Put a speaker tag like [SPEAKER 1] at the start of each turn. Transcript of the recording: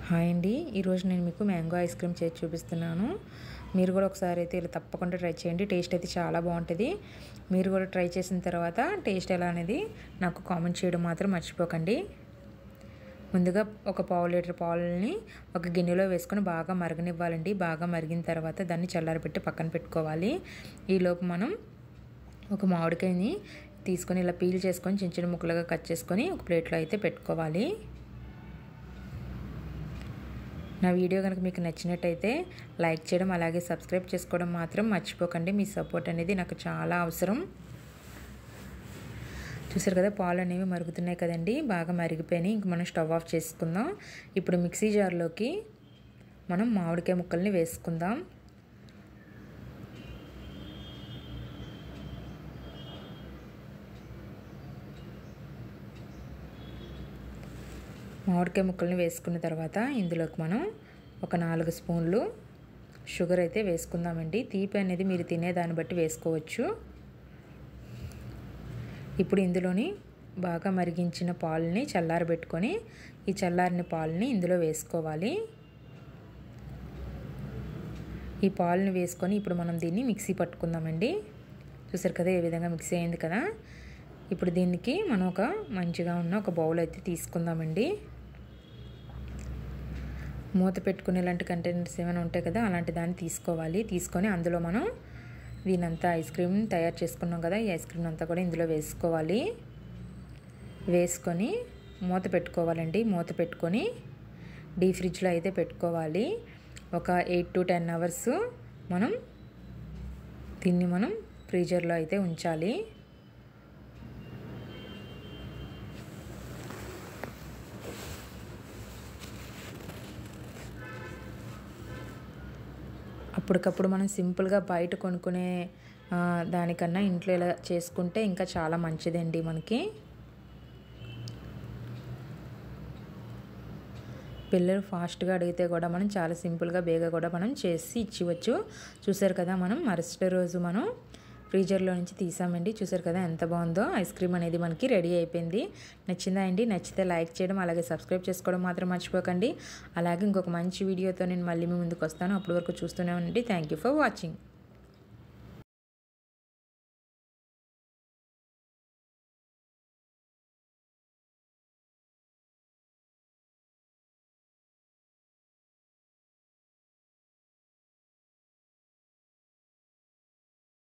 [SPEAKER 1] hi అండి ఈరోజు నేను మీకు మ్యాంగో ఐస్ క్రీమ్ చేసి చూపిస్తున్నాను మీరు కూడా ఒకసారి అయితే ఇలా తప్పకుండా ట్రై చేయండి టేస్ట్ అయితే చాలా బాగుంటుంది మీరు కూడా ట్రై చేసిన తర్వాత టేస్ట్ ఎలా అనేది నాకు కామెంట్ చేయడం మాత్రం మర్చిపోకండి ముందుగా ఒక పావు లీటర్ పాలని ఒక గిన్నెలో వేసుకొని బాగా మరగనివ్వాలండి బాగా మరిగిన తర్వాత దాన్ని చల్లారబెట్టి పక్కన పెట్టుకోవాలి ఈలోపు మనం ఒక మామిడికాయని తీసుకొని ఇలా పీల్ చేసుకొని చిన్న చిన్న ముక్కలుగా కట్ చేసుకొని ఒక ప్లేట్లో అయితే పెట్టుకోవాలి నా వీడియో కనుక మీకు నచ్చినట్టయితే లైక్ చేయడం అలాగే సబ్స్క్రైబ్ చేసుకోవడం మాత్రం మర్చిపోకండి మీ సపోర్ట్ అనేది నాకు చాలా అవసరం చూసారు కదా పాలు అనేవి మరుగుతున్నాయి కదండి బాగా మరిగిపోయినాయి ఇంక మనం స్టవ్ ఆఫ్ చేసుకుందాం ఇప్పుడు మిక్సీ జార్లోకి మనం మామిడికాయ ముక్కల్ని వేసుకుందాం మామిడికాయ ముక్కల్ని వేసుకున్న తర్వాత ఇందులోకి మనం ఒక నాలుగు స్పూన్లు షుగర్ అయితే వేసుకుందామండి తీపి అనేది మీరు తినే దాన్ని బట్టి వేసుకోవచ్చు ఇప్పుడు ఇందులోని బాగా మరిగించిన పాలని చల్లారబెట్టుకొని ఈ చల్లారిన పాలని ఇందులో వేసుకోవాలి ఈ పాలని వేసుకొని ఇప్పుడు మనం దీన్ని మిక్సీ పట్టుకుందామండి చూసారు కదా ఏ విధంగా మిక్సీ అయింది కదా ఇప్పుడు దీనికి మనం ఒక మంచిగా ఉన్న ఒక బౌల్ అయితే తీసుకుందామండి మూత పెట్టుకునే ఇలాంటి కంటైనర్స్ ఏమైనా ఉంటాయి కదా అలాంటి దాన్ని తీసుకోవాలి తీసుకొని అందులో మనం దీనంతా ఐస్ క్రీమ్ తయారు చేసుకున్నాం కదా ఈ ఐస్ క్రీమ్ అంతా కూడా ఇందులో వేసుకోవాలి వేసుకొని మూత పెట్టుకోవాలండి మూత పెట్టుకొని డీ ఫ్రిడ్జ్లో అయితే పెట్టుకోవాలి ఒక ఎయిట్ టు టెన్ అవర్స్ మనం దీన్ని మనం ఫ్రీజర్లో అయితే ఉంచాలి అప్పటికప్పుడు మనం సింపుల్గా బయట కొనుక్కునే దానికన్నా ఇంట్లో ఇలా చేసుకుంటే ఇంకా చాలా మంచిదండి మనకి పిల్లలు ఫాస్ట్గా అడిగితే కూడా మనం చాలా సింపుల్గా బేగా కూడా మనం చేసి ఇచ్చివచ్చు చూసారు కదా మనం మరుసటి రోజు మనం ఫ్రీజర్లో నుంచి తీసామండి చూసారు కదా ఎంత బాగుందో ఐస్ క్రీమ్ అనేది మనకి రెడీ అయిపోయింది నచ్చిందా అండి నచ్చితే లైక్ చేయడం అలాగే సబ్స్క్రైబ్ చేసుకోవడం మాత్రం మర్చిపోకండి అలాగే ఇంకొక మంచి వీడియోతో నేను మళ్ళీ మీ ముందుకు వస్తాను అప్పటి వరకు చూస్తూనే ఉండండి థ్యాంక్ యూ ఫర్ వాచింగ్